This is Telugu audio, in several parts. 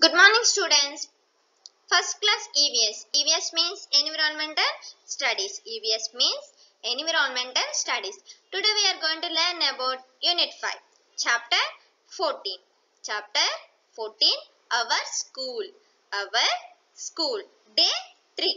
Good morning, students. First class EVS. EVS means Environmental Studies. EVS means Environmental Studies. Today we are going to learn about Unit 5, Chapter 14. Chapter 14, Our School. Our School. Day 3.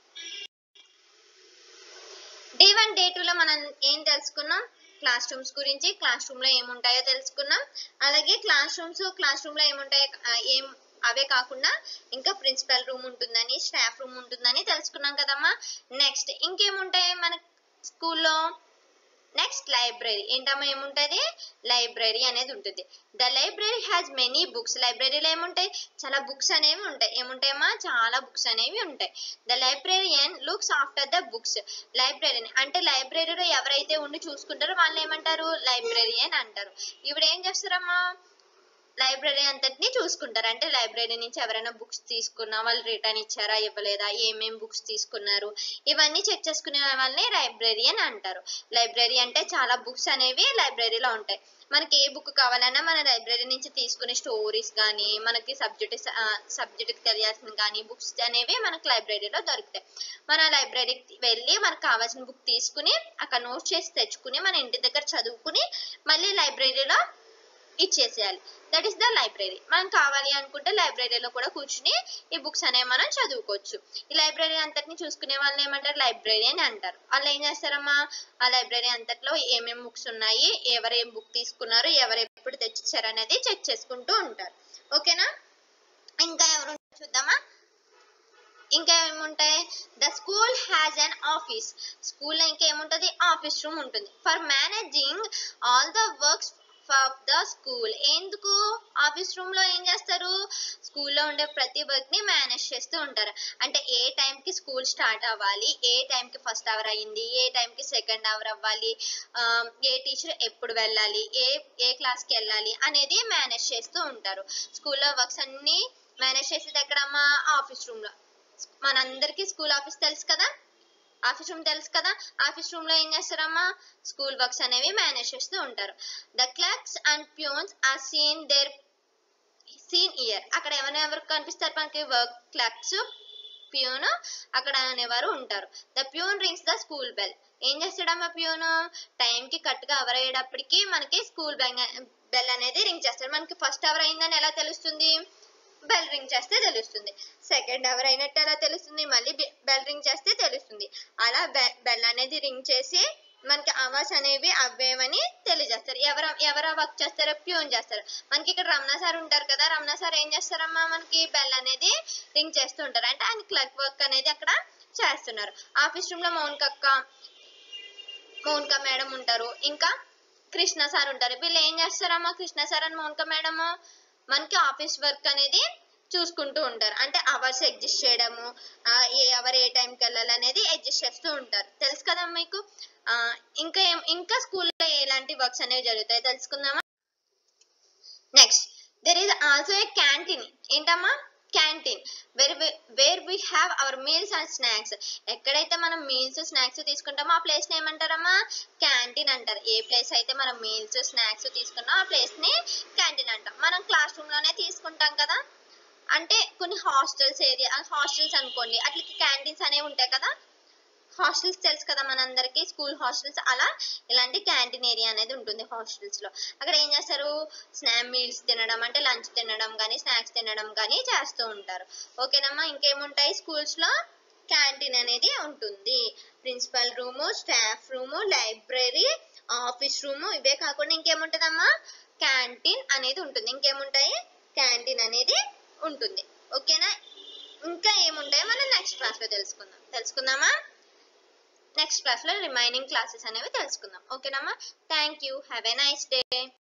Day one day టూలో మనం ఏం తెలుసుకున్నాం క్లాస్ రూమ్స్ గురించి క్లాస్ రూమ్ లో ఏముంటాయో తెలుసుకున్నాం అలాగే క్లాస్ రూమ్స్ క్లాస్ రూమ్ లో ఏముంటాయో ఆ, ఏం అవే కాకుండా ఇంకా ప్రిన్సిపల్ రూమ్ ఉంటుందని స్టాఫ్ రూమ్ ఉంటుందని తెలుసుకున్నాం కదమ్మా నెక్స్ట్ ఇంకేముంటాయి మన స్కూల్లో నెక్స్ట్ లైబ్రరీ ఏంటమ్మా ఏముంటుంది లైబ్రరీ అనేది ఉంటుంది the library has many books లైబ్రరీలో ఏముంటాయి చాలా బుక్స్ అనేవి ఉంటాయి ఏముంటాయమ్మా చాలా బుక్స్ అనేవి ఉంటాయి the librarian looks after the books లైబ్రరీని అంటే లైబ్రరీలో ఎవరైతే ఉండి చూసుకుంటారో వాళ్ళని ఏమంటారు లైబ్రరియన్ అంటారు ఇప్పుడు ఏం చేస్తారమ్మా లైబ్రరీ అంతటిని చూసుకుంటారు అంటే లైబ్రరీ నుంచి ఎవరైనా బుక్స్ తీసుకున్నా వాళ్ళు రిటర్న్ ఇచ్చారా ఇవ్వలేదా ఏమేం బుక్స్ తీసుకున్నారు ఇవన్నీ చెక్ చేసుకునే వాళ్ళని లైబ్రరీ అని అంటారు లైబ్రరీ అంటే చాలా బుక్స్ అనేవి లైబ్రరీలో ఉంటాయి మనకి ఏ బుక్ కావాలన్నా మన లైబ్రరీ నుంచి తీసుకునే స్టోరీస్ కానీ మనకి సబ్జెక్ట్ సబ్జెక్ట్కి తెలియాల్సిన కానీ బుక్స్ అనేవి మనకి లైబ్రరీలో దొరుకుతాయి మన లైబ్రరీకి వెళ్ళి మనకు కావాల్సిన బుక్ తీసుకుని అక్కడ నోట్ చేసి తెచ్చుకుని మన ఇంటి దగ్గర చదువుకుని మళ్ళీ లైబ్రరీలో ఇచ్చేసేయాలి దట్ ఈస్ ద లైబ్రరీ మనం కావాలి అనుకుంటే లైబ్రరీలో కూడా కూర్చుని ఈ బుక్స్ అనేవి మనం చదువుకోవచ్చు ఈ లైబ్రరీ అంతటిని చూసుకునే వాళ్ళని ఏమంటారు లైబ్రరీ అని అంటారు వాళ్ళు ఏం చేస్తారమ్మా ఆ లైబ్రరీ అంతట్లో ఏమేమి బుక్స్ ఉన్నాయి ఎవరు ఏం బుక్ తీసుకున్నారు ఎవరు ఎప్పుడు తెచ్చిచ్చారు అనేది చెక్ చేసుకుంటూ ఉంటారు ఓకేనా ఇంకా ఎవరు చూద్దామా ఇంకా ఏముంటాయి the school has an office స్కూల్లో ఇంకా ఏముంటుంది ఆఫీస్ రూమ్ ఉంటుంది for managing all the works of the school ఎందుకు ఆఫీస్ రూమ్ లో ఏం చేస్తారు స్కూల్లో ఉండే ప్రతి వర్క్ ని మేనేజ్ చేస్తూ ఉంటారు అంటే ఏ టైం కి స్కూల్ స్టార్ట్ అవ్వాలి ఏ టైం కి ఫస్ట్ అవర్ అయ్యింది ఏ టైం కి సెకండ్ అవర్ అవ్వాలి ఆ, ఏ టీచర్ ఎప్పుడు వెళ్ళాలి ఏ ఏ క్లాస్ కి వెళ్ళాలి అనేది మేనేజ్ చేస్తూ ఉంటారు స్కూల్లో వర్క్స్ అన్ని మేనేజ్ చేసేది ఎక్కడమ్మా ఆఫీస్ రూమ్ లో మనందరికీ స్కూల్ ఆఫీస్ తెలుసు కదా ఆఫీస్ రూమ్ తెలుసు కదా ఆఫీస్ రూమ్ లో ఏం చేస్తారమ్మా స్కూల్ వర్క్స్ అనేవి మేనేజ్ చేస్తూ ఉంటారు the clerks and peons are seen there seen here అక్కడ ఎవరెవరు కనిపిస్తారు మనకి వర్క్ క్లర్క్స్ ప్యూన్ అక్కడ అనేవారు ఉంటారు the peon rings the school bell ఏం చేస్తాడమ్మా ప్యూన్ టైంకి కరెక్ట్గా అవర్ అయ్యేటప్పటికి మనకి స్కూల్ బెల్ అనేది రింగ్ చేస్తాడు మనకి ఫస్ట్ అవర్ అయిందని ఎలా తెలుస్తుంది బెల్ రింగ్ చేస్తే తెలుస్తుంది సెకండ్ అవర్ అయినట్టు ఎలా తెలుస్తుంది మళ్ళీ బెల్ రింగ్ చేస్తే తెలుస్తుంది అలా బెల్ అనేది రింగ్ చేసి మనకి అవర్స్ అనేవి అవ్వేమని తెలియజేస్తారు ఎవరు ఎవరు వర్క్ చేస్తారో ప్యూన్ చేస్తారు మనకి ఇక్కడ రమణ సార్ ఉంటారు కదా రమణ సార్ ఏం చేస్తారమ్మా మనకి బెల్ అనేది రింగ్ చేస్తూ ఉంటారు అంటే ఆయన క్లర్క్ వర్క్ అనేది అక్కడ చేస్తున్నారు ఆఫీస్ రూమ్ లో మౌనికక్క మౌనిక మేడం ఉంటారు ఇంకా కృష్ణ సార్ ఉంటారు వీళ్ళు ఏం చేస్తారమ్మా కృష్ణ సార్ అని మౌనిక మేడం మనకి ఆఫీస్ వర్క్ అనేది చూసుకుంటూ ఉంటారు అంటే అవర్స్ అడ్జస్ట్ చేయడము ఆ, ఏ అవర్ ఏ టైంకి వెళ్ళాలి అనేది అడ్జస్ట్ చేస్తూ ఉంటారు తెలుసు కదా మీకు ఆ, ఇంకా ఏం- ఇంకా స్కూల్లో ఎలాంటి వర్క్స్ అనేవి జరుగుతాయి తెలుసుకుందామా next there is also a canteen ఏంటమ్మా canteen where where we have our meals and snacks ఎక్కడైతే మనం మీల్స్ స్నాక్స్ తీసుకుంటామో ఆ ప్లేస్ ని ఏమంటారమ్మా క్యాంటీన్ అంటారు ఏ ప్లేస్ అయితే మనం మీల్స్ స్నాక్స్ తీసుకున్నామో ఆ ప్లేస్ ని క్యాంటీన్ అంటాం మనం క్లాస్ రూమ్ లోనే తీసుకుంటాం కదా అంటే కొన్ని హాస్టల్స్ ఏరియా హాస్టల్స్ అనుకోండి అట్లకి క్యాంటీన్స్ అనేవి ఉంటాయి కదా హాస్టల్స్ తెలుసు కదా మనందరికి స్కూల్ హాస్టల్స్ అలా ఇలాంటి క్యాంటీన్ ఏరియా అనేది ఉంటుంది హాస్టల్స్ లో అక్కడ ఏం చేస్తారు స్నాక్ మీల్స్ తినడం అంటే లంచ్ తినడం కానీ స్నాక్స్ తినడం కానీ చేస్తూ ఉంటారు ఓకేనమ్మా ఇంకేముంటాయి స్కూల్స్ లో క్యాంటీన్ అనేది ఉంటుంది principal room staff room library office room ఇవే కాకుండా ఇంకేముంటదమ్మా క్యాంటీన్ అనేది ఉంటుంది ఇంకేముంటాయి క్యాంటీన్ అనేది ఉంటుంది ఓకేనా ఇంకా ఏముంటాయో మనం నెక్స్ట్ క్లాస్ లో తెలుసుకుందాం తెలుసుకుందామా నెక్స్ట్ క్లాస్ లో రిమైనింగ్ క్లాసెస్ అనేవి తెలుసుకుందాం ఓకేనమ్మా thank you have a nice day